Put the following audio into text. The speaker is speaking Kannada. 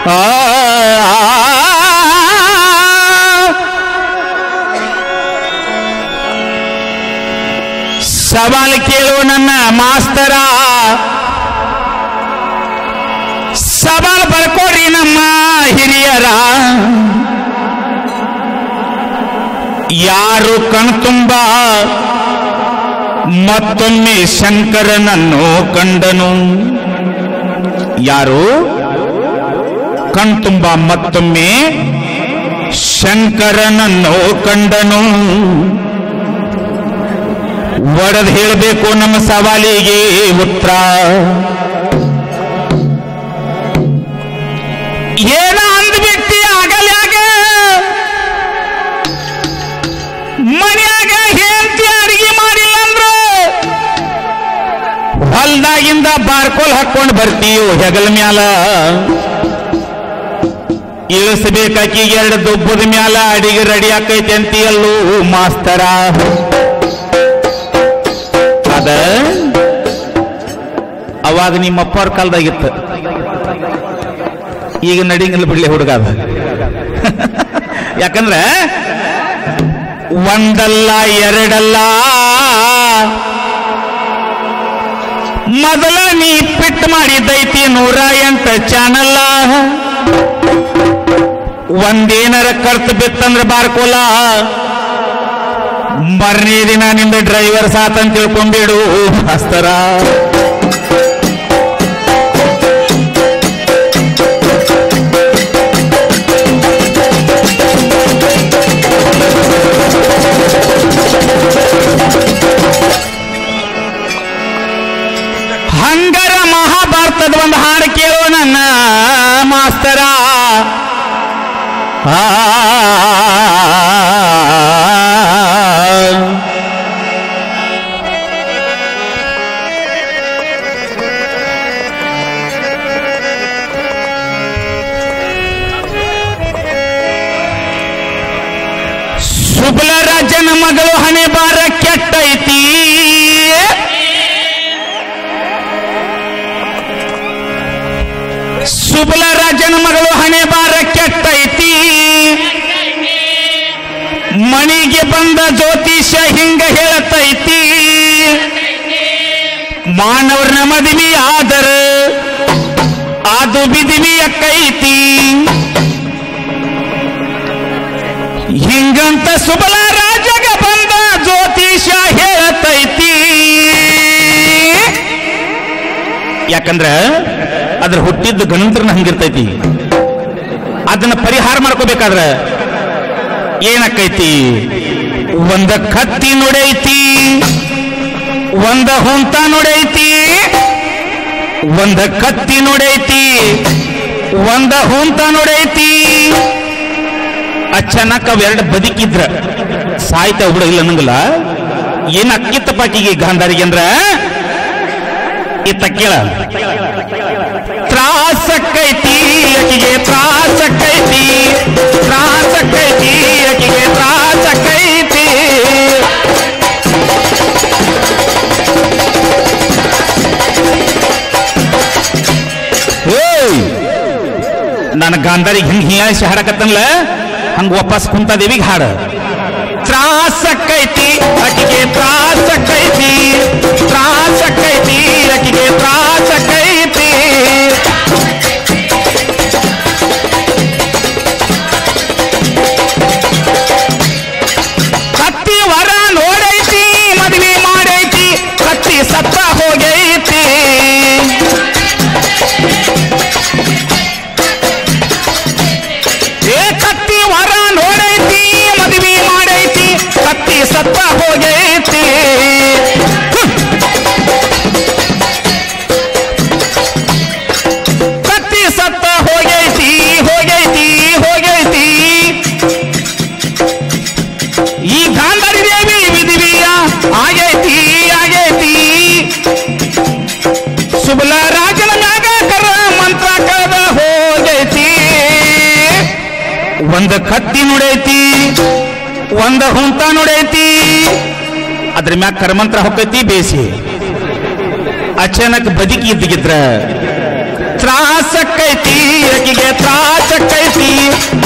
ಆ ಸವಾಲ್ ಕೇಳು ನನ್ನ ಮಾಸ್ತರ ಸವಾಲ್ ಬರ್ಕೊಡ್ರಿ ನಮ್ಮ ಹಿರಿಯರ ಯಾರು ಕಣ್ತುಂಬ ಮತ್ತೊಮ್ಮೆ ಶಂಕರನನ್ನು ಕಂಡನು ಯಾರು ಕಣ್ತುಂಬ ಮತ್ತೊಮ್ಮೆ ಶಂಕರನನ್ನು ಕಂಡನು ಒಡೆದು ಹೇಳಬೇಕು ನಮ್ಮ ಸವಾಲಿಗೆ ಉತ್ತರ ಏನ ಅಂದ್ಬಿಟ್ಟಿ ಆಗಲ್ಯಾಗ ಮನ್ಯಾಗ ಹೆಂಡತಿ ಅಡಿಗೆ ಮಾಡಿಲ್ಲ ಅಂದ್ರು ಹೊಲ್ದಾಗಿಂದ ಬಾರ್ಕೋಲ್ ಹಾಕೊಂಡು ಬರ್ತೀಯೋ ಹೆಗಲ ಮ್ಯಾಲ ಇಳಿಸ್ಬೇಕಾಕಿ ಎರಡು ದುಬ್ಬದ ಮ್ಯಾಲ ಅಡಿಗೆ ರೆಡಿ ಆಕೈತೆ ಅಂತೀಯಲ್ಲೂ ಮಾಸ್ತರ ಅದ ಅವಾಗ ನಿಮ್ಮ ಅಪ್ಪವ್ರ ಕಾಲದಾಗಿತ್ತು ಈಗ ನಡಿಂಗಿಲ್ಲ ಬಿಡ್ಲಿ ಹುಡುಗ ಅದ ಯಾಕಂದ್ರೆ ಒಂದಲ್ಲ ಎರಡಲ್ಲ ಮೊದಲ ನೀ ಪಿಟ್ ಮಾಡಿದ್ದೈತಿ ನೂರ ಎಂಟ ಚಾನಲ್ಲ ಒಂದೇನರ ಕರ್ತ ಬಿತ್ತಂದ್ರ ಬಾರ್ಕೋಲ ಮರನೇ ದಿನ ನಿಂದ ಡ್ರೈವರ್ ಸಾತಂತ ತಿಳ್ಕೊಂಬಿಡು ಹಸ್ತರ ಹಂಗರ ಮಹಾಭಾರತದ ಒಂದು ಹಾಡು ಕೇಳೋ ನನ್ನ ಮಾಸ್ತರ ಆ ಸುಬಲ ರಾಜನ ಮಗಳು ಹಣೆ ಬಾರ ಕೆಟ್ಟೈತಿ ಸುಬಲ ರಾಜನ ಮಗಳು ಹಣೆ ಬಾರ ಕೆಟ್ಟೈತಿ ಮಣಿಗೆ ಬಂದ ಜ್ಯೋತಿಷ ಹಿಂಗ ಹೇಳತೈತಿ ಮಾನವರನ ಮದುವೆ ಆದರ ಅದು ಬಿದಿವಿ ಅಕ್ಕೈತಿ ಹಿಂಗಂತ ಸುಬಲ ರಾಜಗ ಬಂದ ಜ್ಯೋತಿಷ ಹೇಳತೈತಿ ಯಾಕಂದ್ರ ಅದ್ರ ಹುಟ್ಟಿದ್ದು ಗಣಂತ್ರನ ಹಂಗಿರ್ತೈತಿ ಅದನ್ನ ಪರಿಹಾರ ಮಾಡ್ಕೋಬೇಕಾದ್ರ ಏನಕ್ಕೈತಿ ಒಂದ ಕತ್ತಿ ನುಡೈತಿ ಒಂದ ಹೊಂತ ನುಡೈತಿ ಒಂದ ಕತ್ತಿ ನುಡೈತಿ ಒಂದ ಹೊಂತ ನುಡೈತಿ ಅಚಾನಕ್ ಅವೆರಡು ಬದುಕಿದ್ರ ಸಾಯ್ತ ಹುಡುಗ ಇಲ್ಲ ಅನ್ನಂಗಿಲ್ಲ ಏನ್ ಅಕ್ಕಿತ್ತ ಪಾಕಿಗೆ ಗಾಂಧಾರಿಗೆ ಅಂದ್ರ ಇತ್ತ ಕೇಳ ತ್ರಾಸಕ್ಕೈತಿ ಅಕಿಗೆ ತ್ರಾಸಕ್ಕೈತಿ ತ್ರಾಸಕ್ಕೈತಿ ಅಕಿಗೆ ತ್ರಾಸಕ್ಕೈತಿ ಏಯ್ ನನ್ನ ಗಾಂಧಾರಿಗೆ ಹಿಂಗ್ ಹೀಯಾಳಿಸಿ ಹಾಡಕತ್ತನ್ಲ ಹಂಗ ವಾಪಸ್ ಕುಂತ ದೇವಿಗೆ ಹಾಡ ತ್ರಾಸಕ್ಕೈತಿ ಅಕಿಗೆ ತ್ರಾಸಕ್ಕೈತಿ ತ್ರಾಸಕ್ಕೈತಿ ಅಕಿಗೆ ತ್ರಾಸಕ್ಕೈತಿ ಕತ್ತಿ ವರ ನೋಡೈತಿ ಮದ್ವಿ ಮಾಡೈತಿ ಕತ್ತಿ ಸತ್ತ ಹೋಗೈತಿ ಏ ಕತ್ತಿ ವರ ನೋಡೈತಿ ಮದ್ವಿ ಮಾಡೈತಿ ಕತ್ತಿ ಸತ್ತ ಹೋಗೈತಿ ಹ್ಮ್. ಕತ್ತಿ ಸತ್ತ ಹೋಗೈತಿ ಹೋಗೈತಿ ಹೋಗೈತಿ ಈ ಗಾಂಧಾರಿ ದೇವಿ ವಿಧಿವಿಯ ಆಗೈತಿ ಆಗೈತಿ ಸುಬಲ ರಾಜನ ಮ್ಯಾಗ ಕರ ಮಂತ್ರ ಕಳೆದ ಹೋಗೈತಿ ಒಂದ ಕತ್ತಿ ನುಡೈತಿ ಒಂದ ಹುಂತ ನುಡೈತಿ ಅದ್ರ ಮ್ಯಾಗ ಕರ್ಮಂತ್ರ ಹೊಕ್ಕೈತಿ ಬೇಸಿ ಅಚಾನಕ್ ಬದುಕಿ ಇದ್ದಗಿದ್ರ ತ್ರಾಸಕ್ಕೈತಿ ಆಕಿಗೆ ತ್ರಾಸ ಕೈತಿ